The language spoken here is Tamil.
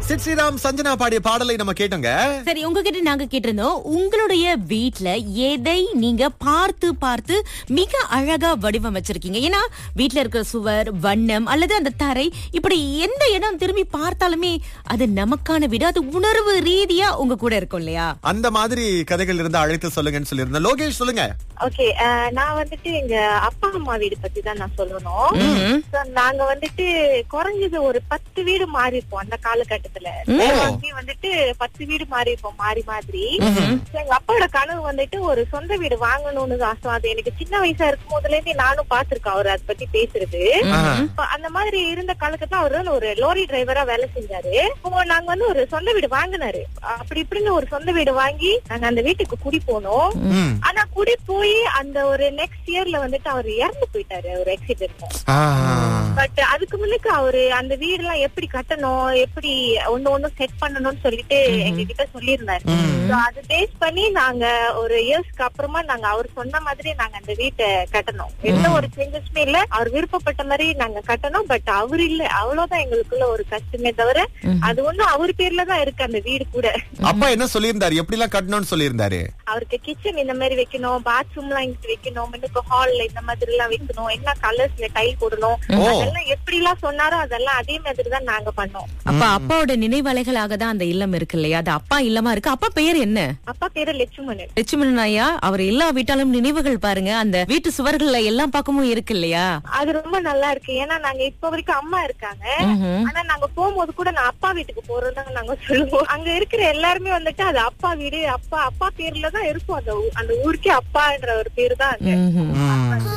சிட் ஸ்ரீராம் சஞ்சனா பாடிய பாடலை நம்ம கேட்டோங்க சரி உங்ககிட்ட நாங்க கேட்டிருந்தோம் உங்களுடைய வீட்ல எதை நீங்க பார்த்து பார்த்து மிக அழகா வடிவமைச்சிருக்கீங்க ஏன்னா வீட்ல இருக்கிற சுவர் வண்ணம் அல்லது அந்த தரை இப்படி எந்த இடம் திரும்பி பார்த்தாலுமே அது நமக்கான வீடு அது உணர்வு ரீதியா உங்க கூட இருக்கும் இல்லையா அந்த மாதிரி கதைகள் இருந்தா அழைத்து சொல்லுங்கன்னு சொல்லியிருந்தேன் லோகேஷ் சொல்லுங்க ஓகே நான் வந்துட்டு எங்க அப்பா அம்மா வீடு பத்தி தான் நான் சொல்லணும் So, நாங்க வந்துட்டு குறைஞ்சது ஒரு பத்து வீடு மாறி இருப்போம் அந்த காலகட்டத்துல வாங்கி வந்துட்டு பத்து வீடு மாறி இருப்போம் மாறி மாதிரி So, எங்க அப்பாவோட கனவு வந்துட்டு ஒரு சொந்த வீடு வாங்கணும்னு ஆசை அது எனக்கு சின்ன வயசா இருக்கும் போதுல இருந்தே நானும் பாத்திருக்கேன் அவர் அதை பத்தி பேசுறது ஆஹா. அப்ப அந்த மாதிரி இருந்த காலகட்டத்துல அவர் வந்து ஒரு லோரி டிரைவரா வேலை செஞ்சாரு அப்போ நாங்க வந்து ஒரு சொந்த வீடு வாங்கினாரு அப்படி இப்படின்னு ஒரு சொந்த வீடு வாங்கி நாங்க அந்த வீட்டுக்கு குடி போனோம் ம். ஆனா குடி போய் அந்த ஒரு நெக்ஸ்ட் இயர்ல வந்துட்டு அவர் இறந்து போயிட்டாரு ஒரு ஆக்சிடென்ட் ஆ. பட் அதுக்கு முன்னுக்கு அவரு அந்த வீடு எல்லாம் எப்படி கட்டணும் எப்படி ஒண்ணு ஒண்ணு செட் பண்ணணும்னு சொல்லிட்டு எங்க கிட்ட சொல்லியிருந்தாரு So, அது பேஸ் பண்ணி நாங்க ஒரு இயர்ஸ்க்கு அப்புறமா நாங்க அவர் சொன்ன மாதிரி நாங்க அந்த வீட்டை கட்டணும் எந்த ஒரு சேஞ்சஸுமே இல்ல அவர் விருப்பப்பட்ட மாதிரி நாங்க கட்டணும் பட் அவர் இல்ல அவ்வளவுதான் எங்களுக்குள்ள ஒரு கஷ்டமே தவிர அது ஒண்ணும் அவர் பேர்ல தான் இருக்கு அந்த வீடு கூட அப்பா என்ன சொல்லியிருந்தாரு எப்படி எல்லாம் கட்டணும்னு சொல்லியிருந்தாரு அவருக்கு கிச்சன் இந்த மாதிரி வைக்கணும் பாத்ரூம் எல்லாம் இங்கிட்டு வைக்கணும் முன்னுக்கு ஹால்ல இந்த மாதிரி எல்லாம் வைக்கணும் என்ன கலர்ஸ்ல டைல் போடணும் ஓ. அதெல்லாம் எப்படி எல்லாம் சொன்னாரோ அதெல்லாம் அதே மாதிரி தான் நாங்க பண்ணோம் அப்ப அப்பாவோட நினைவலைகளாக தான் அந்த இல்லம் இருக்கு இல்லையா அது அப்பா இல்லமா இருக்கு அப்பா பெயர் என்ன அப்பா பேரு லட்சுமணன் லட்சுமணன் ஐயா அவர் எல்லா வீட்டாலும் நினைவுகள் பாருங்க அந்த வீட்டு சுவர்கள்ல எல்லா பக்கமும் இருக்கு இல்லையா அது ரொம்ப நல்லா இருக்கு ஏன்னா நாங்க இப்ப வரைக்கும் அம்மா இருக்காங்க ம்ஹும். ஆனா நாங்க போகும்போது கூட நான் அப்பா வீட்டுக்கு போறதுதான் நாங்க சொல்லுவோம் அங்க இருக்கிற எல்லாருமே வந்துட்டு அது அப்பா வீடு அப்பா அப்பா பேர்ல தான் இருக்கும் அந்த ஊ- அந்த ஊருக்கே அப்பான்ற ஒரு பேரு தான் அங்க ம்ஹும். ம்.